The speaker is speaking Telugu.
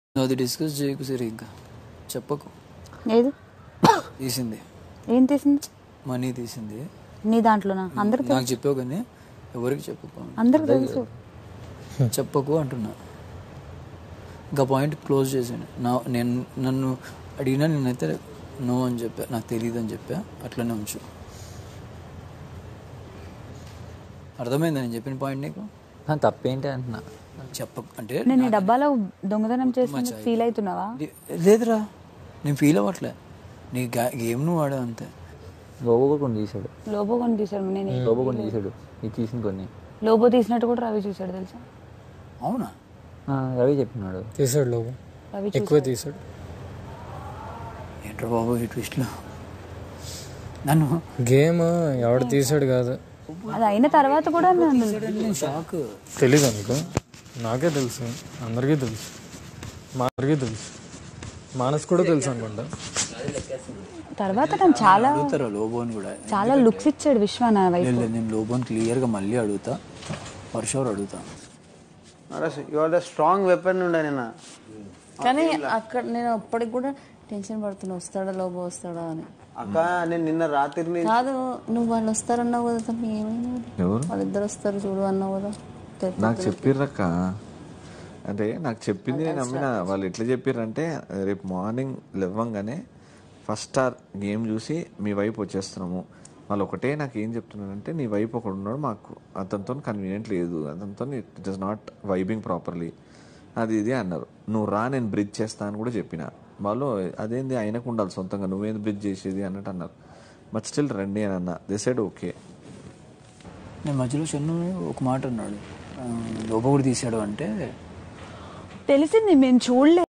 నువ్వు అది డిస్కస్ చేయకు సరిగ్గా చెప్పకు ఏది తీసింది ఏం తీసింది మనీ తీసింది నీ దాంట్లోనా అందరికి నాకు చెప్పావు కానీ ఎవరికి చెప్పకు అందరికి తెలుసు చెప్పకు అంటున్నా ఇంకా పాయింట్ క్లోజ్ చేసాను నా నేను నన్ను అడిగినా నేనైతే నో అని చెప్పా నాకు తెలియదు అని చెప్పా అట్లనే ఉంచు అర్థమైందా నేను చెప్పిన పాయింట్ నీకు ఆ, తప్పేంటి అంటున్నా చెప్ప అంటే నేను ఈ డబ్బాలో దొంగతనం చేసిన ఫీల్ అవుతున్నావా లే- లేదురా నేను ఫీల్ అవ్వట్లే నీ గా- గేమ్ నువ్వు ఆడావు అంతే లోబో కూడా కొన్ని తీసాడు లోబో కొన్ని తీసాడు నేను లోబో కొన్ని తీసాడు ఇది తీసిన కొన్ని లోబో తీసినట్టు కూడా రవి చూసాడు తెలుసా అవునా ఆ, రవి చెప్పినాడు తీసాడు లోపు రవి ఎక్కువ తీసాడు ఏంట్రా బాబు ఈ ట్విస్ట్లో నన్ను గేమ్ ఎవడు తీసాడు కాదు అది అయిన తర్వాత కూడా నన్ను నేను షాక్ తెలీదు అనుకో నాకే తెలుసు అందరికీ తెలుసు మా అందరికీ తెలుసు మానస్ కూడా తెలుసు అనుకుంటా తర్వాత నన్ను చాలా అడుగుతారా లోబోని కూడా చాలా లుక్స్ ఇచ్చాడు విశ్వ నా వైపు లేదు, లేదు, నేను లోబోని క్లియర్గా మళ్ళీ అడుగుతా వర్షవర్ అడుగుతా you are the strong weapon ఉండే నిన్న కానీ అక్కడ నేను అప్పటికి కూడా టెన్షన్ పడుతున్నా వస్తాడా లోబో వస్తాడా అని అక్క నేను నిన్న రాత్రి నుంచి కాదు నువ్వు వాళ్ళు వస్తారన్నావు కదా తప్ప ఏమైంది ఎవరు వాళ్ళిద్దరు వస్తారు చూడు అన్నావు కదా తె- నాకు చెప్పిర్రక్క అంటే నాకు చెప్పింది నేను నమ్మిన వాళ్ళు ఎట్లా చెప్పిర్రంటే రేపు మార్నింగ్ లేవంగానే ఫస్ట్ ఆర్ గేమ్ చూసి మీ వైపు వచ్చేస్తున్నాము వాళ్ళు ఒకటే నాకు ఏం చెప్తున్నారంటే నీ వైపు ఒకడు ఉన్నాడు మాకు అతనితో కన్వీనియంట్ లేదు అతనితో it is not vibing properly అది ఇది అన్నారు నువ్వు రా నేను బ్రిడ్జ్ చేస్తా అని కూడా చెప్పిన వాళ్ళు అదేంది ఆయనకు ఉండాలి సొంతంగా నువ్వేంది బ్రిడ్జ్ చేసేది అన్నట్టు అన్నారు బట్ స్టిల్ రండి అని అన్న దే సైడ్ ఓకే నేను మధ్యలో చెన్ను ఒక మాట అన్నాడు ఆ, లోబో కూడా తీసాడు అంటే తెలిసింది మేము చూడలేదు